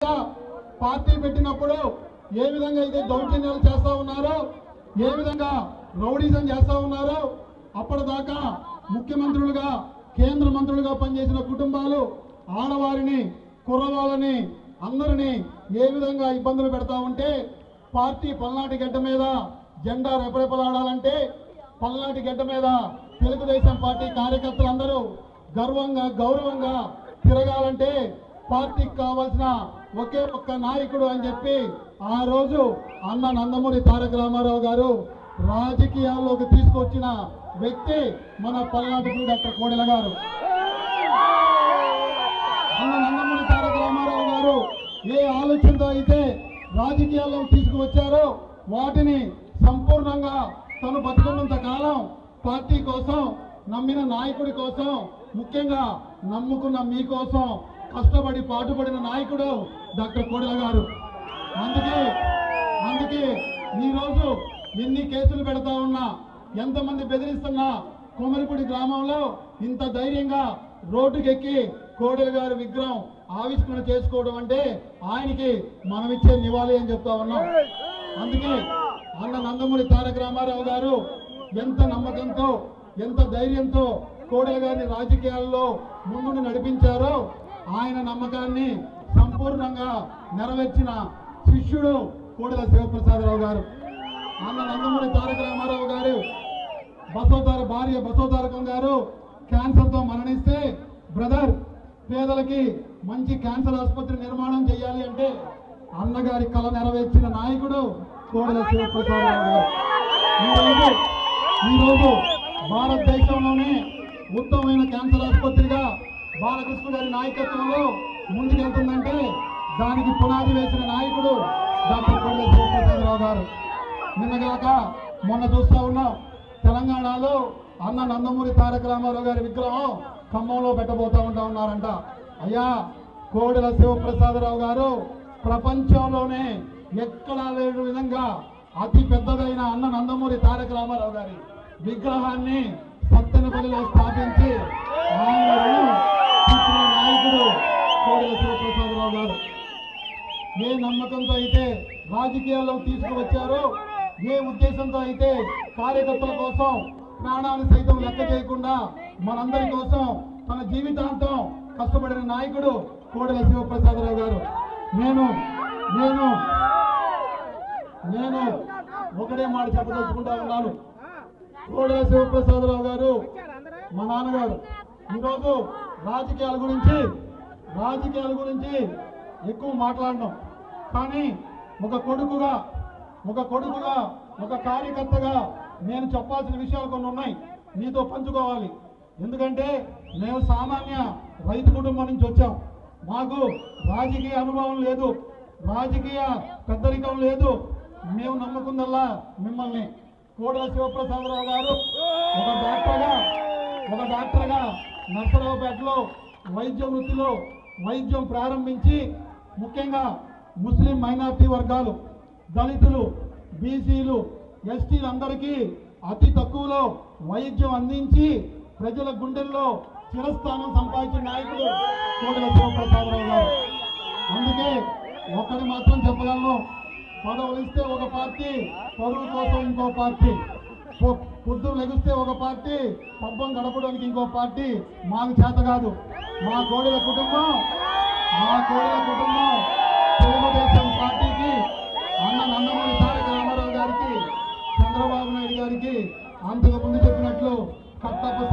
party పెట్టినప్పుడు ఏ విధంగా అయితే దౌర్జన్యాలు చేస్తా ఉన్నారో ఏ విధంగా రౌడీజం చేస్తా ఉన్నారో అప్పటిదాకా ముఖ్యమంత్రులుగా కేంద్ర మంత్రులుగా పనిచేసిన కుటుంబాలు ఆడవారిని కుర్రవాళ్ళని అందరినీ ఏ విధంగా ఇబ్బందులు పెడతా ఉంటే పార్టీ పల్నాటి గడ్డ మీద జెండా రెపరెపలాడాలంటే పల్నాటి గడ్డ మీద తెలుగుదేశం పార్టీ కార్యకర్తలందరూ గర్వంగా గౌరవంగా తిరగాలంటే పార్టీకి కావాల్సిన ఒకే ఒక్క నాయకుడు అని చెప్పి ఆ రోజు అన్న నందమూరి తారక రామారావు గారు రాజకీయాల్లోకి తీసుకొచ్చిన వ్యక్తి మన పల్నాటి డాక్టర్ కోడెల గారు అన్న నందమూరి తారక రామారావు గారు ఏ ఆలోచనతో అయితే రాజకీయాల్లో తీసుకువచ్చారో వాటిని సంపూర్ణంగా తను బతుకున్నంత కాలం పార్టీ కోసం నమ్మిన నాయకుడి కోసం ముఖ్యంగా నమ్ముకున్న మీకోసం కష్టపడి పాటుపడిన నాయకుడు డాక్టర్ కోడెల గారు అందుకే అందుకే ఈరోజు ఎన్ని కేసులు పెడతా ఉన్నా ఎంతమంది బెదిరిస్తున్నా కొమరిపూడి గ్రామంలో ఇంత ధైర్యంగా రోడ్డుకెక్కి కోడెల గారి విగ్రహం ఆవిష్కరణ చేసుకోవడం అంటే ఆయనకి మనమిచ్చే నివాళి అని చెప్తా ఉన్నాం అందుకే అన్న నందమూరి తారక రామారావు గారు ఎంత నమ్మకంతో ఎంత ధైర్యంతో కోడెల గారిని రాజకీయాల్లో ముందుకు నడిపించారో ఆయన నమ్మకాన్ని సంపూర్ణంగా నెరవేర్చిన శిష్యుడు కోడెల శివప్రసాదరావు గారు అన్న నందమూరి తారక రామారావు గారు బసవతార భార్య బసవతారకం గారు క్యాన్సర్తో మరణిస్తే బ్రదర్ పేదలకి మంచి క్యాన్సర్ ఆసుపత్రి నిర్మాణం చేయాలి అంటే అన్నగారి కళ నెరవేర్చిన నాయకుడు కోడెల శివప్రసాదరావు గారు ఈరోజు ఈరోజు భారతదేశంలోనే ఉత్తమమైన క్యాన్సర్ ఆసుపత్రిగా బాలకృష్ణ గారి నాయకత్వంలో ముందుకెళ్తుందంటే దానికి పునాది వేసిన నాయకుడు డాక్టర్ కోడెల శివప్రసాదరావు గారు నిన్నగాక మొన్న చూస్తా ఉన్నాం తెలంగాణలో అన్న నందమూరి తారక రామారావు గారి విగ్రహం ఖమ్మంలో పెట్టబోతా ఉంటా ఉన్నారంట అయ్యా కోడెల శివప్రసాదరావు గారు ప్రపంచంలోనే ఎక్కడా లేని విధంగా అతి పెద్దదైన అన్న నందమూరి తారక రామారావు గారి విగ్రహాన్ని సత్తెనపల్లిలో స్థాపించి ఆయన రుణం తీర్చిన నాయకుడు కోడెల శివప్రసాదరావు గారు ఏ నమ్మకంతో అయితే రాజకీయాల్లో తీసుకువచ్చారో ఏ ఉద్దేశంతో అయితే కార్యకర్తల కోసం ప్రాణాన్ని సైతం లెక్క చేయకుండా మనందరి కోసం తన జీవితాంతం కష్టపడిన నాయకుడు కోడెల శివప్రసాదరావు గారు నేను నేను నేను ఒకటే మాట చెప్పదలుచుకుంటా ఉన్నాను కోడెల శివప్రసాదరావు గారు మా నాన్నగారు ఈరోజు రాజకీయాల గురించి రాజకీయాల గురించి ఎక్కువ మాట్లాడడం కానీ ఒక కొడుకుగా ఒక కొడుకుగా ఒక కార్యకర్తగా నేను చెప్పాల్సిన విషయాలు కొన్ని ఉన్నాయి మీతో పంచుకోవాలి ఎందుకంటే మేము సామాన్య రైతు కుటుంబం నుంచి వచ్చాం మాకు రాజకీయ అనుభవం లేదు రాజకీయ పెద్దరికం లేదు మేము నమ్ముకుందల్లా మిమ్మల్ని కోడల శివప్రసాదరావు గారు ఒక డాక్టర్గా ఒక డాక్టర్గా నర్సరావుపేటలో వైద్య వృత్తిలో వైద్యం ప్రారంభించి ముఖ్యంగా ముస్లిం మైనార్టీ వర్గాలు దళితులు బీసీలు ఎస్టీలు అందరికీ అతి తక్కువలో వైద్యం అందించి ప్రజల గుండెల్లో చిరస్థానం సంపాదించిన నాయకుడు కోడల శివప్రసాదరావు గారు అందుకే ఒకటి మాత్రం చెప్పగలను పదవులు ఇస్తే ఒక పార్టీ పరువు కోసం ఇంకో పార్టీ పొ- పొద్దున లెగిస్తే ఒక పార్టీ పబ్బం గడపడానికి ఇంకో పార్టీ మాకు చేత కాదు మా కోడెల కుటుంబం మా కోడెల కుటుంబం తెలుగుదేశం పార్టీకి అన్న నందమూరి తారక రామారావు గారికి చంద్రబాబు నాయుడు గారికి అంతకు ముందు చెప్పినట్లు కట్టప్ప